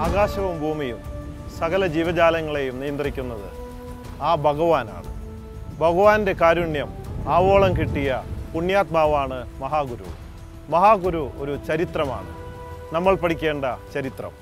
ആകാശവും ഭൂമിയും സകല ജീവജാലങ്ങളെയും നിയന്ത്രിക്കുന്നത് ആ ഭഗവാനാണ് ഭഗവാന്റെ കാരുണ്യം ആവോളം കിട്ടിയ പുണ്യാത്മാവാണ് മഹാഗുരു മഹാഗുരു ഒരു ചരിത്രമാണ് നമ്മൾ പഠിക്കേണ്ട ചരിത്രം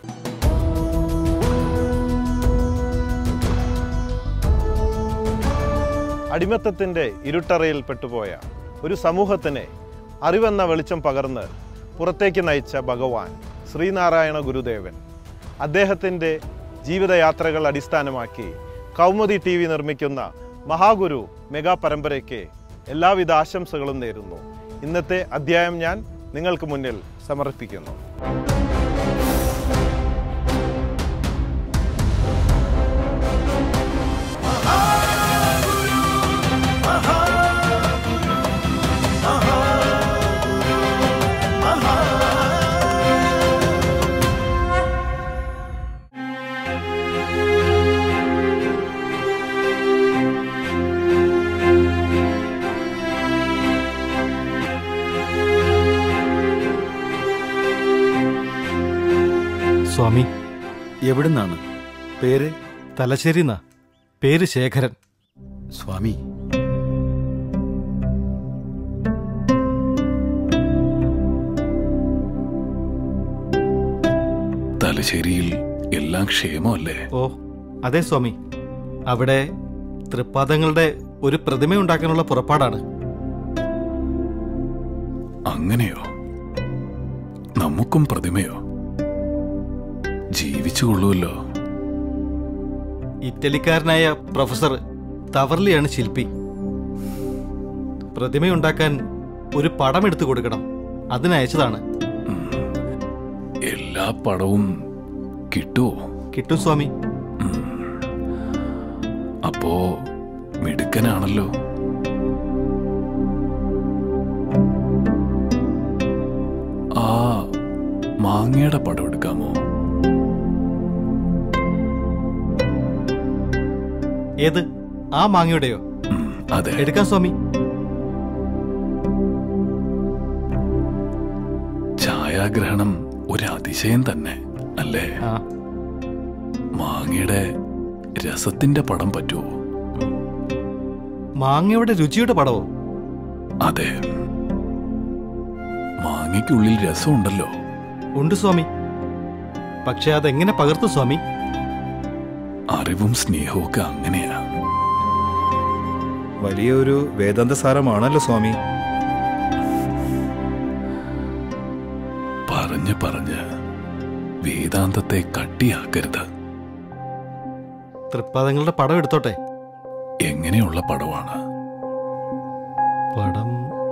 അടിമത്തത്തിൻ്റെ ഇരുട്ടറയിൽ പെട്ടുപോയ ഒരു സമൂഹത്തിനെ അറിവെന്ന വെളിച്ചം പകർന്ന് പുറത്തേക്ക് നയിച്ച ഭഗവാൻ ശ്രീനാരായണ ഗുരുദേവൻ അദ്ദേഹത്തിൻ്റെ ജീവിതയാത്രകൾ അടിസ്ഥാനമാക്കി കൗമുദി ടി വി നിർമ്മിക്കുന്ന മഹാഗുരു മെഗാ പരമ്പരയ്ക്ക് എല്ലാവിധ ആശംസകളും നേരുന്നു ഇന്നത്തെ അധ്യായം ഞാൻ നിങ്ങൾക്ക് മുന്നിൽ സമർപ്പിക്കുന്നു സ്വാമി എവിടുന്നാണ് പേര് തലശ്ശേരിന്നാ പേര് ശേഖരൻ സ്വാമി തലശ്ശേരിയിൽ എല്ലാം ക്ഷേമമല്ലേ ഓ അതെ സ്വാമി അവിടെ തൃപ്പാദങ്ങളുടെ ഒരു പ്രതിമ ഉണ്ടാക്കാനുള്ള പുറപ്പാടാണ് അങ്ങനെയോ നമുക്കും പ്രതിമയോ ജീവിച്ചുകൊള്ളുമല്ലോ ഇറ്റലിക്കാരനായ പ്രൊഫസർ തവർലിയാണ് ശില്പി പ്രതിമയുണ്ടാക്കാൻ ഒരു പടം എടുത്തു കൊടുക്കണം അതിനയച്ചതാണ് ഉം. എല്ലാ പടവും കിട്ടുമോ കിട്ടും സ്വാമി ഉം. അപ്പോ മിടുക്കനാണല്ലോ ആ മാങ്ങയുടെ പടം എടുക്കാമോ ഏത് ആ മാങ്ങയുടെയോ ഉം, അതെ എടുക്കാം സ്വാമി ഛായാഗ്രഹണം ഒരു അതിശയം തന്നെ അല്ലേ ആ മാങ്ങയുടെ രസത്തിന്റെ പടം പറ്റുമോ മാങ്ങയുടെ രുചിയുടെ പടവോ അതെ മാങ്ങയ്ക്കുള്ളിൽ രസമുണ്ടല്ലോ ഉണ്ട് സ്വാമി പക്ഷെ അതെങ്ങനെ പകർത്തും സ്വാമി അറിവും സ്നേഹവും ഒക്കെ അങ്ങനെയാ വലിയൊരു വേദാന്ത സാരമാണല്ലോ സ്വാമി പറഞ്ഞ് പറഞ്ഞ് വേദാന്തത്തെ കട്ടിയാക്കരുത് തൃപ്പാദങ്ങളുടെ പടം എടുത്തോട്ടെ എങ്ങനെയുള്ള പടമാണ് പടം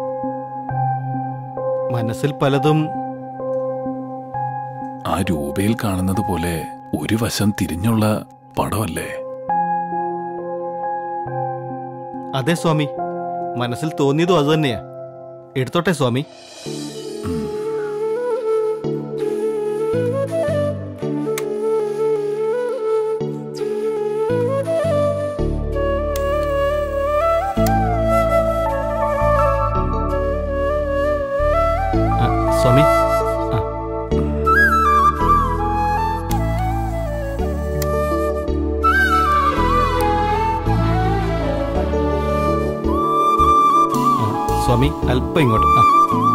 മനസ്സിൽ പലതും ആ രൂപയിൽ കാണുന്നത് പോലെ ഒരു വശം തിരിഞ്ഞുള്ള പടമല്ലേ അതെ സ്വാമി മനസ്സിൽ തോന്നിയതും അതുതന്നെയാ എടുത്തോട്ടെ സ്വാമി ആ, സ്വാമി ആ ആ, സ്വാമി അല്പം ഇങ്ങോട്ട് ആ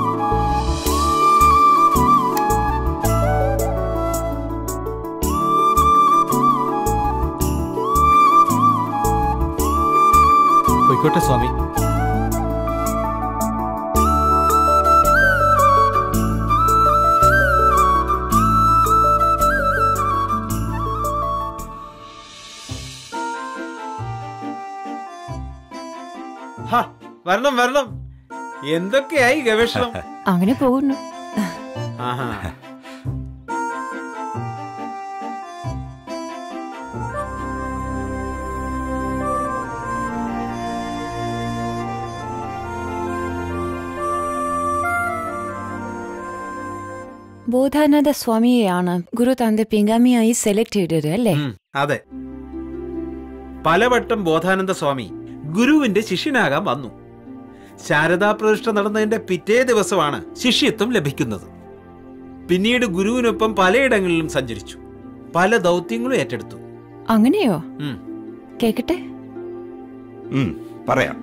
പോയിക്കോട്ടെ സ്വാമി ഹ, വരണം വരണം എന്തൊക്കെയായി ഗവേഷണം അങ്ങനെ പോകുന്നു ആഹാ. ബോധാനന്ദ സ്വാമിയെയാണ് ഗുരു തന്റെ പിങ്കാമിയായി സെലക്ട് ചെയ്തത് അല്ലേ ഉം, അതെ പലവട്ടം ബോധാനന്ദ സ്വാമി ഗുരുവിന്റെ ശിഷ്യനാകാൻ വന്നു ശാരദാ പ്രതിഷ്ഠ നടന്നതിന്റെ പിറ്റേ ദിവസമാണ് ശിഷ്യത്വം ലഭിക്കുന്നത് പിന്നീട് ഗുരുവിനൊപ്പം പലയിടങ്ങളിലും സഞ്ചരിച്ചു പല ദൗത്യങ്ങളും ഏറ്റെടുത്തു അങ്ങനെയോ ഉം. കേക്കട്ടെ ഉം, പറയാം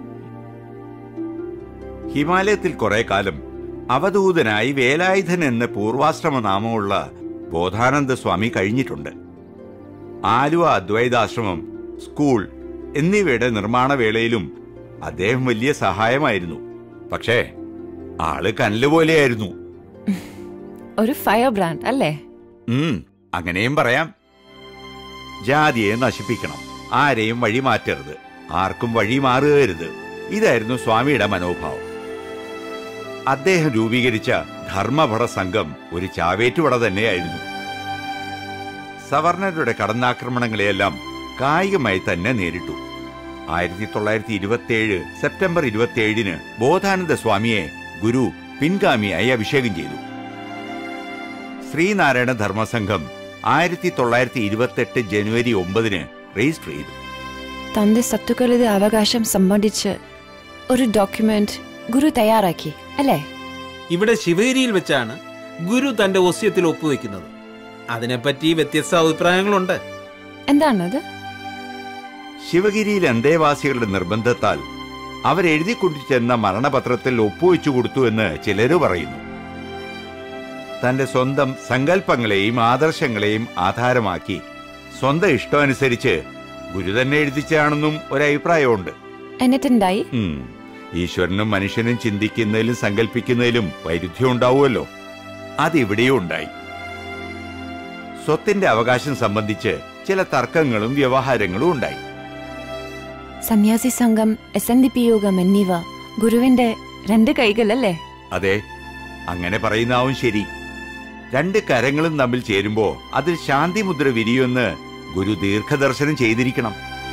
ഹിമാലയത്തിൽ കുറെ കാലം അവധൂതനായി വേലായുധൻ എന്ന പൂർവാശ്രമ നാമമുള്ള ബോധാനന്ദ സ്വാമി കഴിഞ്ഞിട്ടുണ്ട് ആലുവ അദ്വൈതാശ്രമം സ്കൂൾ എന്നിവയുടെ നിർമ്മാണ വേളയിലും അദ്ദേഹം വലിയ സഹായമായിരുന്നു പക്ഷേ ആള് കനല് പോലെയായിരുന്നു ഒരു ഫയർ ബ്രാൻഡ് അല്ലേ ഉം, അങ്ങനെയും പറയാം ജാതിയെ നശിപ്പിക്കണം ആരെയും വഴി മാറ്റരുത് ആർക്കും വഴി മാറുകരുത് ഇതായിരുന്നു സ്വാമിയുടെ മനോഭാവം അദ്ദേഹം രൂപീകരിച്ച ധർമ്മഭട സംഘം ഒരു ചാവേറ്റുപട തന്നെയായിരുന്നു സവർണരുടെ കടന്നാക്രമണങ്ങളെയെല്ലാം കായികമായി തന്നെ നേരിട്ടു ആയിരത്തി തൊള്ളായിരത്തി ഇരുപത്തിയേഴ് സെപ്റ്റംബർ ഇരുപത്തിയേഴിന് ബോധാനന്ദ സ്വാമിയെ ഗുരു പിൻഗാമിയായി അഭിഷേകം ചെയ്തു ശ്രീനാരായണ ധർമ്മസംഘം ആയിരത്തി തൊള്ളായിരത്തി ഇരുപത്തെട്ട് ജനുവരി ഒമ്പതിന് രജിസ്റ്റർ ചെയ്തു തന്റെ സത്തുക്കളുടെ അവകാശം സംബന്ധിച്ച് ഒരു ഡോക്യുമെന്റ് ഗുരു തയ്യാറാക്കി അല്ലേ ഇവിടെ ശിവഗിരിയിൽ വെച്ചാണ് ഗുരു തന്റെ ഒസ്യത്തിൽ ഒപ്പുവെക്കുന്നത് അതിനെപ്പറ്റി വ്യത്യസ്ത അഭിപ്രായങ്ങളുണ്ട് എന്താണത് ശിവഗിരിയിൽ അന്തേവാസികളുടെ നിർബന്ധത്താൽ അവരെഴുതി കൊണ്ടുചെന്ന മരണപത്രത്തിൽ ഒപ്പുവെച്ചു കൊടുത്തു എന്ന് ചിലര് പറയുന്നു തന്റെ സ്വന്തം സങ്കല്പങ്ങളെയും ആദർശങ്ങളെയും ആധാരമാക്കി സ്വന്തം ഇഷ്ടമനുസരിച്ച് ഗുരു തന്നെ എഴുതിച്ചാണെന്നും ഒരഭിപ്രായമുണ്ട് എന്നിട്ടുണ്ടായി ഉം. ഈശ്വരനും മനുഷ്യനും ചിന്തിക്കുന്നതിലും സങ്കല്പിക്കുന്നതിലും വൈരുദ്ധ്യം ഉണ്ടാവുമല്ലോ അതിവിടെയും ഉണ്ടായി സ്വത്തിന്റെ അവകാശം സംബന്ധിച്ച് ചില തർക്കങ്ങളും വ്യവഹാരങ്ങളും ഉണ്ടായി സന്യാസി സംഘം എസ് എൻ ഡി പി യോഗം എന്നിവ ഗുരുവിന്റെ രണ്ട് കൈകളല്ലേ അതെ അങ്ങനെ പറയുന്നാവും ശരി രണ്ട് കരങ്ങളും തമ്മിൽ ചേരുമ്പോ അതിൽ ശാന്തി മുദ്ര വിരിയുമെന്ന് ഗുരു ദീർഘദർശനം ചെയ്തിരിക്കണം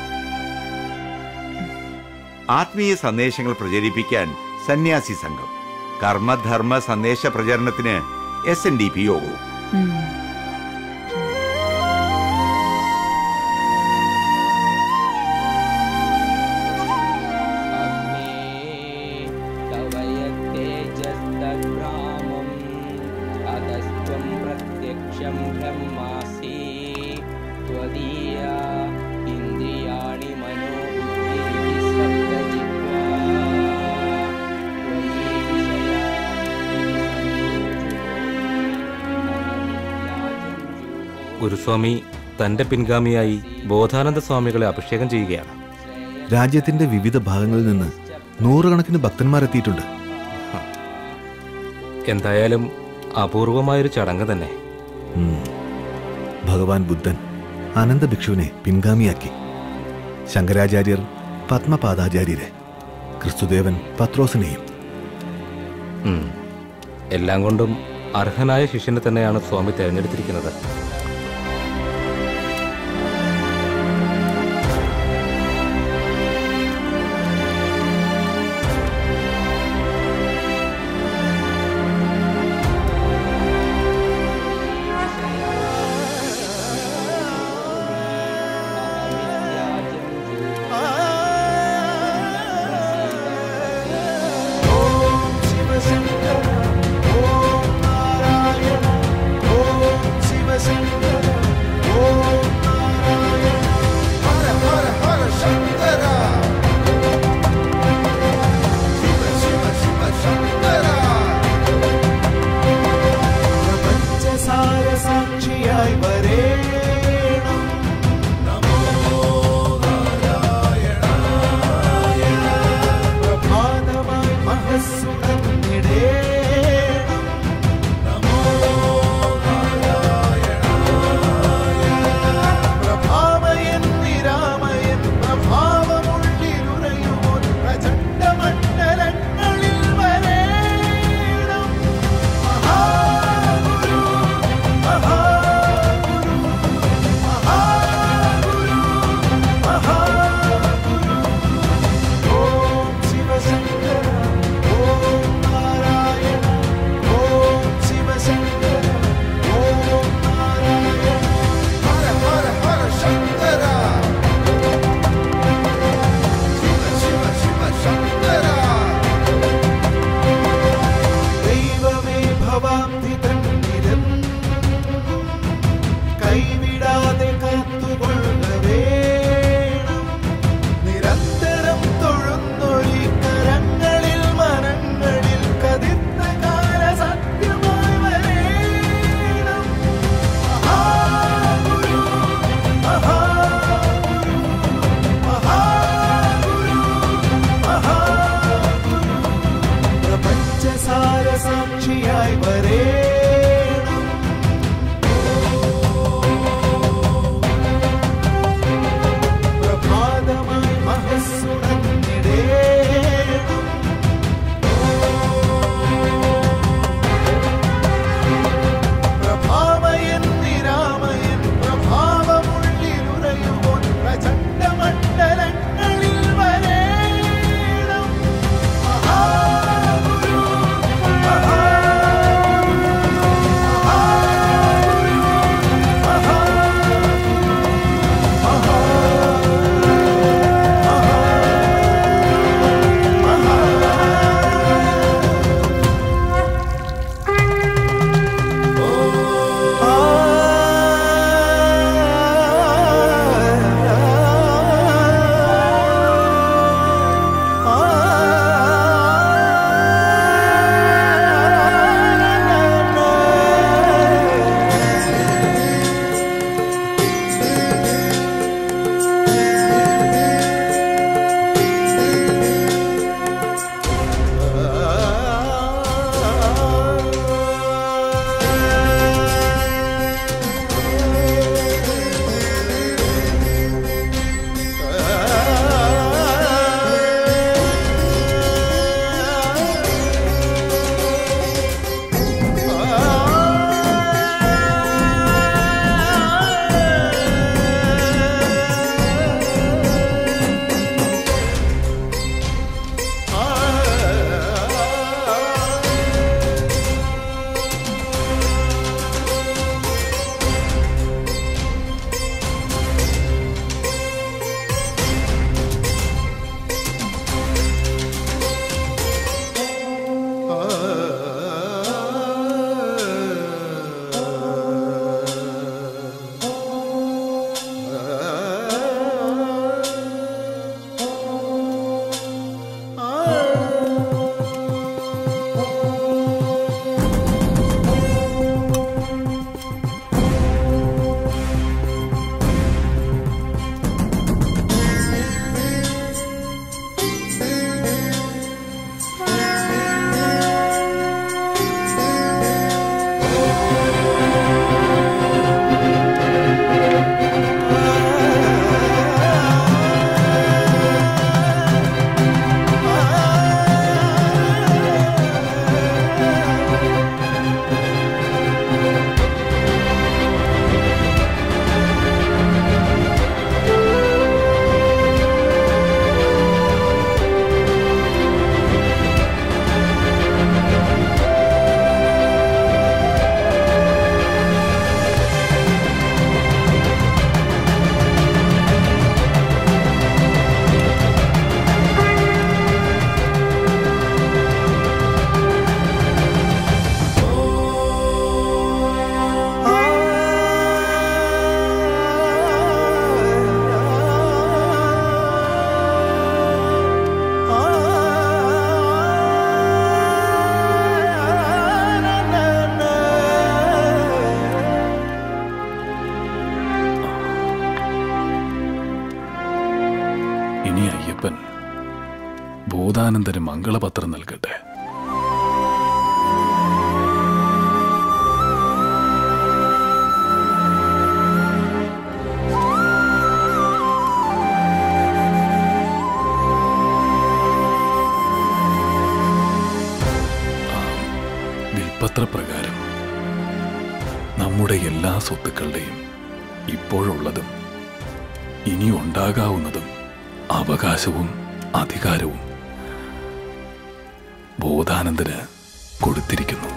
ആത്മീയ സന്ദേശങ്ങൾ പ്രചരിപ്പിക്കാൻ സന്യാസി സംഘം കർമ്മധർമ്മ സന്ദേശ പ്രചരണത്തിന് എസ് എൻ ഡി പി യോഗവും ഉം. तवयत्तेजस्तद्भ्रामम् अतस्त्वं प्रत्यक्षं ब्रह्मासि त्वदीया इन्द्रियाणि मनोबुद्धिरिति सप्तजिह्वा त्वयि विषया ഗുരുസ്വാമി തന്റെ പിൻഗാമിയായി ബോധാനന്ദ സ്വാമികളെ അഭിഷേകം ചെയ്യുകയാണ് രാജ്യത്തിന്റെ വിവിധ ഭാഗങ്ങളിൽ നിന്ന് നൂറുകണക്കിന് ഭക്തന്മാരെത്തിയിട്ടുണ്ട് എന്തായാലും അപൂർവമായൊരു ചടങ്ങ് തന്നെ ഉം. ഭഗവാൻ ബുദ്ധൻ അനന്ത ഭിക്ഷുവിനെ പിൻഗാമിയാക്കി ശങ്കരാചാര്യർ പത്മപാദാചാര്യരെ ക്രിസ്തുദേവൻ പത്രോസിനെയും ഉം. എല്ലാം കൊണ്ടും അർഹനായ ശിഷ്യനെ തന്നെയാണ് സ്വാമി തിരഞ്ഞെടുത്തിരിക്കുന്നത് शिवशङ्कर ॐ नारायण ॐ शिवशङ्कर ബോധാനന്ദന് മംഗളപത്രം നൽകട്ടെ ആ, വിൽപ്പത്രപ്രകാരം നമ്മുടെ എല്ലാ സ്വത്തുക്കളുടെയും ഇപ്പോഴുള്ളതും ഇനി ഉണ്ടാകാവുന്നതും അവകാശവും അധികാരവും ബോധാനന്ദന് കൊടുത്തിരിക്കുന്നു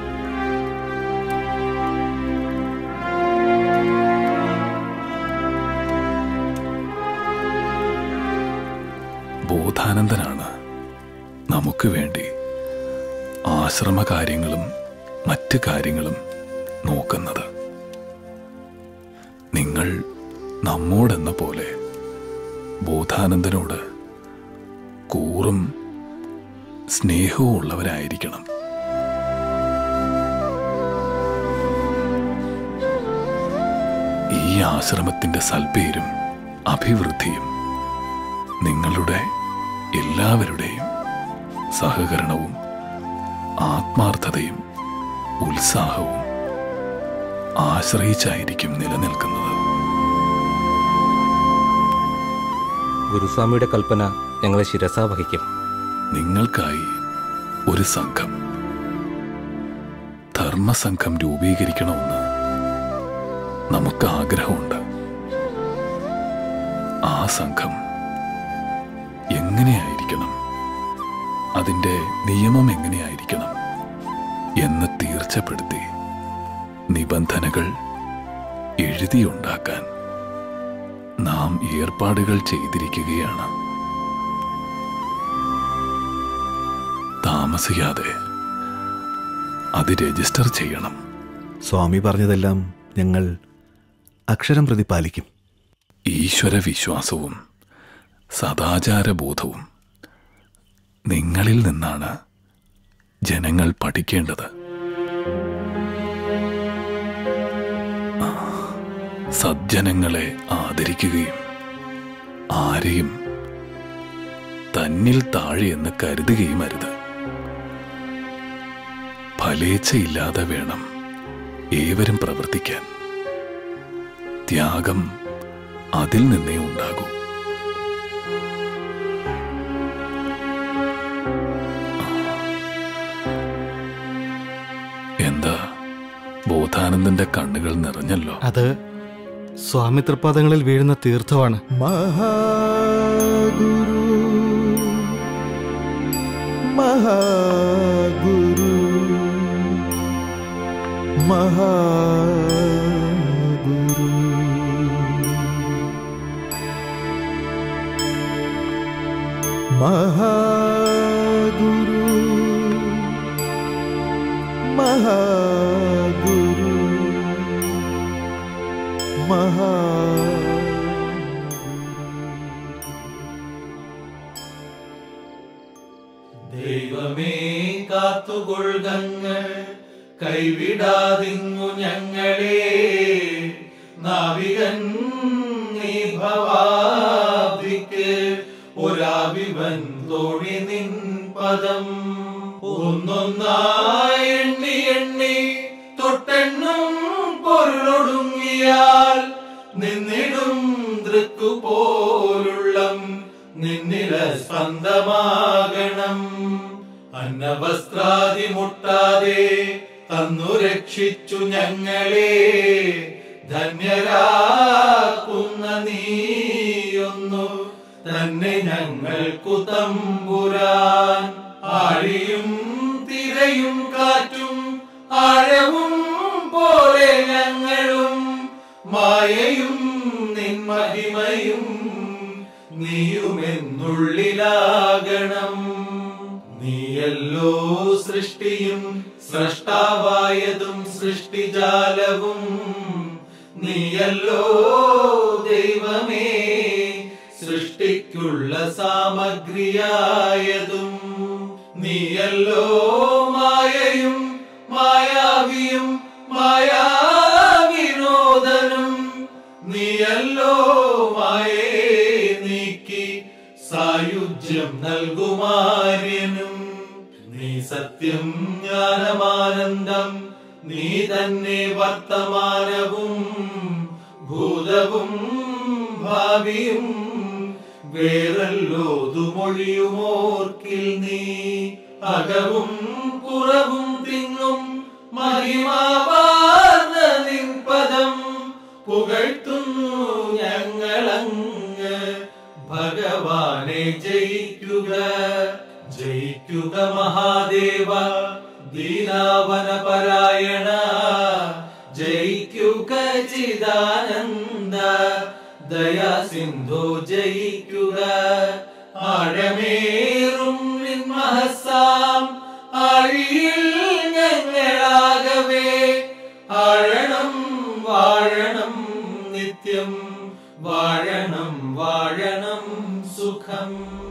ബോധാനന്ദനാണ് നമുക്ക് വേണ്ടി ആശ്രമ കാര്യങ്ങളും മറ്റ് കാര്യങ്ങളും നോക്കുന്നത് നിങ്ങൾ നമ്മോടെന്ന പോലെ ബോധാനന്ദനോട് കൂറും സ്നേഹവും ഉള്ളവരായിരിക്കണം ഈ ആശ്രമത്തിന്റെ സൽപ്പേരും അഭിവൃദ്ധിയും നിങ്ങളുടെ എല്ലാവരുടെയും സഹകരണവും ആത്മാർത്ഥതയും ഉത്സാഹവും ആശ്രയിച്ചായിരിക്കും നിലനിൽക്കുന്നത് ഗുരുസ്വാമിയുടെ കൽപ്പന ഞങ്ങളെ ശിരസാ വഹിക്കും നിങ്ങൾക്കായി ഒരു സംഘം ധർമ്മസംഘം രൂപീകരിക്കണമെന്ന് നമുക്ക് ആഗ്രഹമുണ്ട് ആ സംഘം എങ്ങനെയായിരിക്കണം അതിൻ്റെ നിയമം എങ്ങനെയായിരിക്കണം എന്ന് തീർച്ചപ്പെടുത്തി നിബന്ധനകൾ എഴുതിയുണ്ടാക്കാൻ നാം ഏർപ്പാടുകൾ ചെയ്തിരിക്കുകയാണ് താമസിയാതെ അത് രജിസ്റ്റർ ചെയ്യണം സ്വാമി പറഞ്ഞതെല്ലാം ഞങ്ങൾ അക്ഷരം പ്രതി പാലിക്കും ഈശ്വര വിശ്വാസവും സദാചാരബോധവും നിങ്ങളിൽ നിന്നാണ് ജനങ്ങൾ പഠിക്കേണ്ടത് ആ, സജ്ജനങ്ങളെ ആദരിക്കുകയും ആരെയും തന്നിൽ താഴെയെന്ന് കരുതുകയും അരുത് ഫലേച്ഛയില്ലാതെ വേണം ഏവരും പ്രവർത്തിക്കാൻ ത്യാഗം അതിൽ നിന്നേ ഉണ്ടാകൂ എന്താ ബോധാനന്ദന്റെ കണ്ണുകൾ നിറഞ്ഞല്ലോ അത് സ്വാമി തൃപ്പാദങ്ങളിൽ വീഴുന്ന തീർത്ഥമാണ് മഹാഗുരു മഹാഗുരു മഹാഗുരു മഹാഗുരു മഹാഗുരു മഹാ ദൈവമേ കാത്തുകൊള്ളുകങ്ങൾ കൈവിടാതിങ്ങു ഞങ്ങളെ നാവികൻ നീ ഭവാബ്ദിക്ക് ഒരാവിവൻ തോഴി നിൻ പദം ഒന്നൊന്നായി എണ്ണി എണ്ണി തൊട്ടെണ്ണും പൊരുളൊടുങ്ങിയാൽ നിന്നിടും ദൃക്കു പോലുള്ളം നിന്നില സ്പന്ദമാകണം അന്നവസ്ത്രാദി മുട്ടാതെ തന്നു രക്ഷിച്ചു ഞങ്ങളെ ധന്യരാക്കുന്ന നീയൊന്നു തന്നെ ഞങ്ങൾക്കു തമ്പുരാൻ ആഴിയും തിരയും കാറ്റും ആഴവും പോലെ ഞങ്ങളും മായയും നിൻ മഹിമയും നീയുമെന്നുള്ളിലാകണം നീയല്ലോ സൃഷ്ടിയും സൃഷ്ടാവായതും സൃഷ്ടിജാലവും നീയല്ലോ ദൈവമേ സൃഷ്ടിക്കുള്ള സാമഗ്രിയായതും നീയല്ലോ മായയും മായാവിയും മായാവിനോദനും നീയല്ലോ മായേ നീക്കി സായുജ്യം നൽകുമാ തന്നെ വർത്തമാനവും ഭൂതവും ഭാവിയും വേറല്ലോതുമൊഴിയുമോർക്കിൽ നീ അകവും പുറവും തിങ്ങും മഹിമാവാർന്ന നിൻ പദം പുകഴ്ത്തുന്നു ഞങ്ങളങ്ങ് ഭഗവാനെ ജയിക്കുക ജയിക്കുക മഹാദേവ ദീനാവന പരായണ ജയിക്കുക ചിദാനന്ദ ദയാ സിന്ധു ജയിക്കുക ആഴമേറും നിൻ മഹസാം ആഴിയിൽ ഞങ്ങളാകവേ ആഴണം വാഴണം നിത്യം വാഴണം വാഴണം സുഖം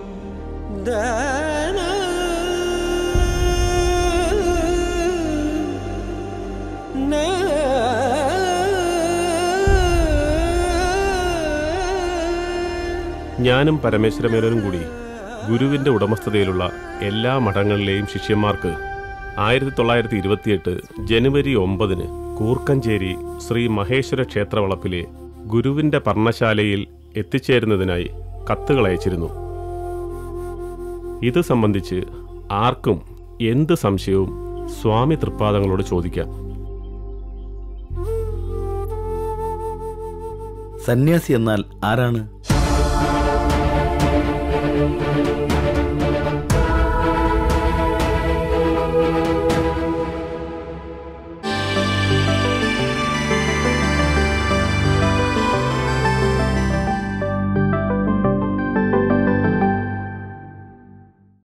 ഞാനും പരമേശ്വരമേനോനും കൂടി ഗുരുവിന്റെ ഉടമസ്ഥതയിലുള്ള എല്ലാ മഠങ്ങളിലെയും ശിഷ്യന്മാർക്ക് ആയിരത്തി തൊള്ളായിരത്തി ഇരുപത്തിയെട്ട് ജനുവരി ഒമ്പതിന് കൂർക്കഞ്ചേരി ശ്രീ മഹേശ്വര ക്ഷേത്രവളപ്പിലെ ഗുരുവിന്റെ പർണശാലയിൽ എത്തിച്ചേരുന്നതിനായി കത്തുകൾ അയച്ചിരുന്നു ഇത് സംബന്ധിച്ച് ആർക്കും എന്ത് സംശയവും സ്വാമി തൃപ്പാദങ്ങളോട് ചോദിക്കാം സന്യാസി എന്നാൽ ആരാണ്